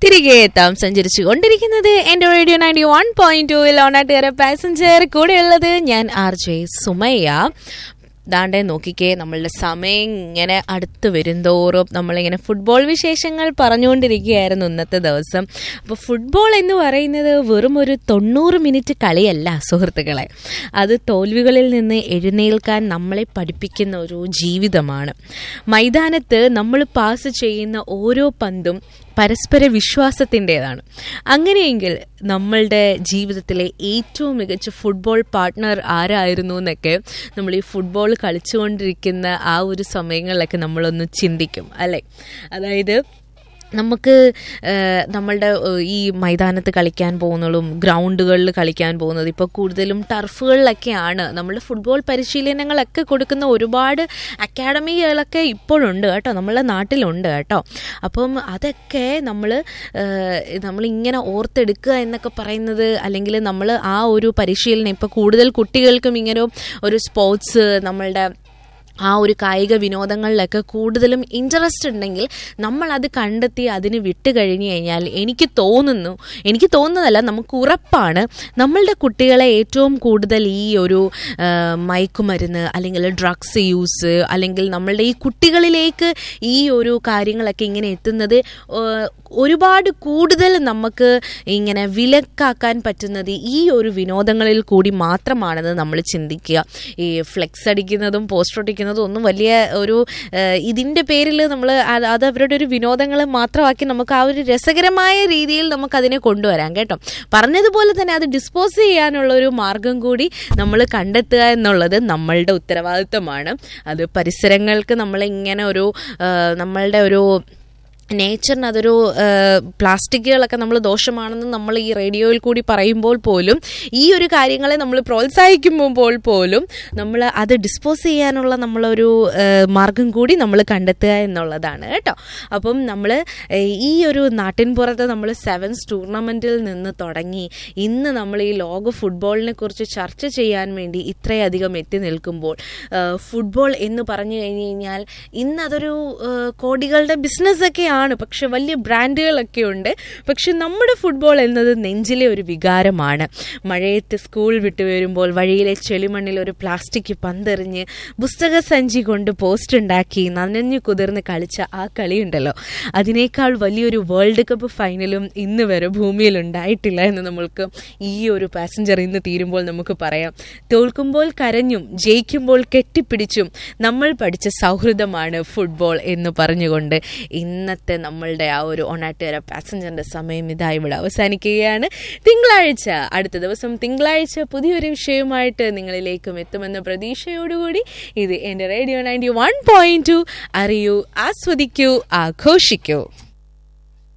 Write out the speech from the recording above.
തിരികെ എത്താം സഞ്ചരിച്ചു കൊണ്ടിരിക്കുന്നത് എന്റെ റേഡിയോ നയൻറ്റി വൺ പോയിന്റ് ടൂവിൽ ഓണാട്ടുകാര പാസഞ്ചർ കൂടെയുള്ളത് ഞാൻ ആർ ജെ സുമയ്യ ദാണ്ടെ നോക്കിക്കേ നമ്മളുടെ സമയം ഇങ്ങനെ അടുത്ത് വരുന്തോറും നമ്മളിങ്ങനെ ഫുട്ബോൾ വിശേഷങ്ങൾ പറഞ്ഞുകൊണ്ടിരിക്കുകയായിരുന്നു ഇന്നത്തെ ദിവസം അപ്പോൾ ഫുട്ബോൾ എന്ന് പറയുന്നത് വെറും ഒരു തൊണ്ണൂറ് മിനിറ്റ് കളിയല്ല സുഹൃത്തുക്കളെ അത് തോൽവികളിൽ നിന്ന് എഴുന്നേൽക്കാൻ നമ്മളെ പഠിപ്പിക്കുന്ന ഒരു ജീവിതമാണ് മൈതാനത്ത് നമ്മൾ പാസ് ചെയ്യുന്ന ഓരോ പന്തും പരസ്പര വിശ്വാസത്തിൻ്റെതാണ് അങ്ങനെയെങ്കിൽ നമ്മളുടെ ജീവിതത്തിലെ ഏറ്റവും മികച്ച ഫുട്ബോൾ പാർട്ട്ണർ ആരായിരുന്നു എന്നൊക്കെ നമ്മൾ ഈ ഫുട്ബോൾ കളിച്ചുകൊണ്ടിരിക്കുന്ന ആ ഒരു സമയങ്ങളിലൊക്കെ നമ്മളൊന്ന് ചിന്തിക്കും അല്ലേ അതായത് നമുക്ക് ഏഹ്, നമ്മളുടെ ഏഹ്, ഈ മൈതാനത്ത് കളിക്കാൻ പോകുന്നതും ഗ്രൗണ്ടുകളിൽ കളിക്കാൻ പോകുന്നത് ഇപ്പോൾ കൂടുതലും ടർഫുകളിലൊക്കെയാണ് നമ്മൾ ഫുട്ബോൾ പരിശീലനങ്ങളൊക്കെ കൊടുക്കുന്ന ഒരുപാട് അക്കാഡമികളൊക്കെ ഇപ്പോഴുണ്ട് കേട്ടോ നമ്മളെ നാട്ടിലുണ്ട് കേട്ടോ അപ്പം അതൊക്കെ നമ്മൾ നമ്മളിങ്ങനെ ഓർത്തെടുക്കുക എന്നൊക്കെ പറയുന്നത് അല്ലെങ്കിൽ നമ്മൾ ആ ഒരു പരിശീലനം ഇപ്പോൾ കൂടുതൽ കുട്ടികൾക്കും ഇങ്ങനെ ഒരു സ്പോർട്സ് നമ്മളുടെ ആ ഒരു കായിക വിനോദങ്ങളിലൊക്കെ കൂടുതലും ഇൻട്രസ്റ്റ് ഉണ്ടെങ്കിൽ നമ്മൾ അത് കണ്ടെത്തി അതിന് വിട്ട് കഴിഞ്ഞു കഴിഞ്ഞാൽ എനിക്ക് തോന്നുന്നു എനിക്ക് തോന്നുന്നതല്ല നമുക്ക് ഉറപ്പാണ് നമ്മളുടെ കുട്ടികളെ ഏറ്റവും കൂടുതൽ ഈ ഒരു ആ, മയക്കുമരുന്ന് അല്ലെങ്കിൽ ഡ്രഗ്സ് യൂസ് അല്ലെങ്കിൽ നമ്മളുടെ ഈ കുട്ടികളിലേക്ക് ഈ ഒരു കാര്യങ്ങളൊക്കെ ഇങ്ങനെ എത്തുന്നത് ആ, ഒരുപാട് കൂടുതൽ നമുക്ക് ഇങ്ങനെ വിലക്കാക്കാൻ പറ്റുന്നത് ഈ ഒരു വിനോദങ്ങളിൽ കൂടി മാത്രമാണെന്ന് നമ്മൾ ചിന്തിക്കുക ഈ ഫ്ലെക്സ് അടിക്കുന്നതും പോസ്റ്റർ ഒട്ടിക്കുന്നതും ഒന്നും വലിയ ഒരു ഏഹ്, ഇതിന്റെ പേരിൽ നമ്മൾ അത് അവരുടെ ഒരു വിനോദങ്ങൾ മാത്രമാക്കി നമുക്ക് ആ ഒരു രസകരമായ രീതിയിൽ നമുക്ക് അതിനെ കൊണ്ടുവരാം കേട്ടോ പറഞ്ഞതുപോലെ തന്നെ അത് ഡിസ്പോസ് ചെയ്യാനുള്ള ഒരു മാർഗം കൂടി നമ്മൾ കണ്ടെത്തുക എന്നുള്ളത് നമ്മളുടെ ഉത്തരവാദിത്തമാണ് അത് പരിസരങ്ങൾക്ക് നമ്മൾ ഇങ്ങനെ ഒരു ഏഹ്, നമ്മളുടെ ഒരു നേച്ചറിന് അതൊരു പ്ലാസ്റ്റിക്കുകളൊക്കെ നമ്മൾ ദോഷമാണെന്ന് നമ്മൾ ഈ റേഡിയോയിൽ കൂടി പറയുമ്പോൾ പോലും ഈ ഒരു കാര്യങ്ങളെ നമ്മൾ പ്രോത്സാഹിക്കുമ്പോൾ പോലും നമ്മൾ അത് ഡിസ്പോസ് ചെയ്യാനുള്ള നമ്മളൊരു ആ, മാർഗം കൂടി നമ്മൾ കണ്ടെത്തുക എന്നുള്ളതാണ് കേട്ടോ അപ്പം നമ്മൾ ഈ ഒരു നാട്ടിൻപുറത്ത് നമ്മൾ സെവൻസ് ടൂർണമെൻറ്റിൽ നിന്ന് തുടങ്ങി ഇന്ന് നമ്മൾ ഈ ലോക ഫുട്ബോളിനെ കുറിച്ച് ചർച്ച ചെയ്യാൻ വേണ്ടി ഇത്രയധികം എത്തി നിൽക്കുമ്പോൾ ആ, ഫുട്ബോൾ എന്ന് പറഞ്ഞു കഴിഞ്ഞ് കഴിഞ്ഞാൽ ഇന്ന് അതൊരു ആ, കോടികളുടെ ബിസിനസ്സൊക്കെയാണ് പക്ഷെ വലിയ ബ്രാൻഡുകളൊക്കെ ഉണ്ട് പക്ഷെ നമ്മുടെ ഫുട്ബോൾ എന്നത് നെഞ്ചിലെ ഒരു വികാരമാണ് മഴയത്ത് സ്കൂൾ വിട്ടു വരുമ്പോൾ വഴിയിലെ ചെളിമണ്ണിൽ ഒരു പ്ലാസ്റ്റിക് പന്തെറിഞ്ഞ് പുസ്തക സഞ്ചി കൊണ്ട് പോസ്റ്റ് ഉണ്ടാക്കി നനഞ്ഞു കുതിർന്ന് കളിച്ച ആ കളിയുണ്ടല്ലോ അതിനേക്കാൾ വലിയൊരു വേൾഡ് കപ്പ് ഫൈനലും ഇന്ന് വരെ ഭൂമിയിൽ ഉണ്ടായിട്ടില്ല എന്ന് നമ്മൾക്ക് ഈ ഒരു പാസഞ്ചർ ഇന്ന് തീരുമ്പോൾ നമുക്ക് പറയാം തോൽക്കുമ്പോൾ കരഞ്ഞും ജയിക്കുമ്പോൾ കെട്ടിപ്പിടിച്ചും നമ്മൾ പഠിച്ച സൗഹൃദമാണ് ഫുട്ബോൾ എന്ന് പറഞ്ഞുകൊണ്ട് ഇന്നത്തെ നമ്മളുടെ ആ ഒരു ഒണാട്ടുകര പാസഞ്ചറിന്റെ സമയം ഇതാ ഇവിടെ അവസാനിക്കുകയാണ് തിങ്കളാഴ്ച അടുത്ത ദിവസം തിങ്കളാഴ്ച പുതിയൊരു വിഷയവുമായിട്ട് നിങ്ങളിലേക്കും എത്തുമെന്ന പ്രതീക്ഷയോടുകൂടി ഇത് എൻ്റെ radio ninety one point two അറിയൂ ആസ്വദിക്കൂ ആഘോഷിക്കൂ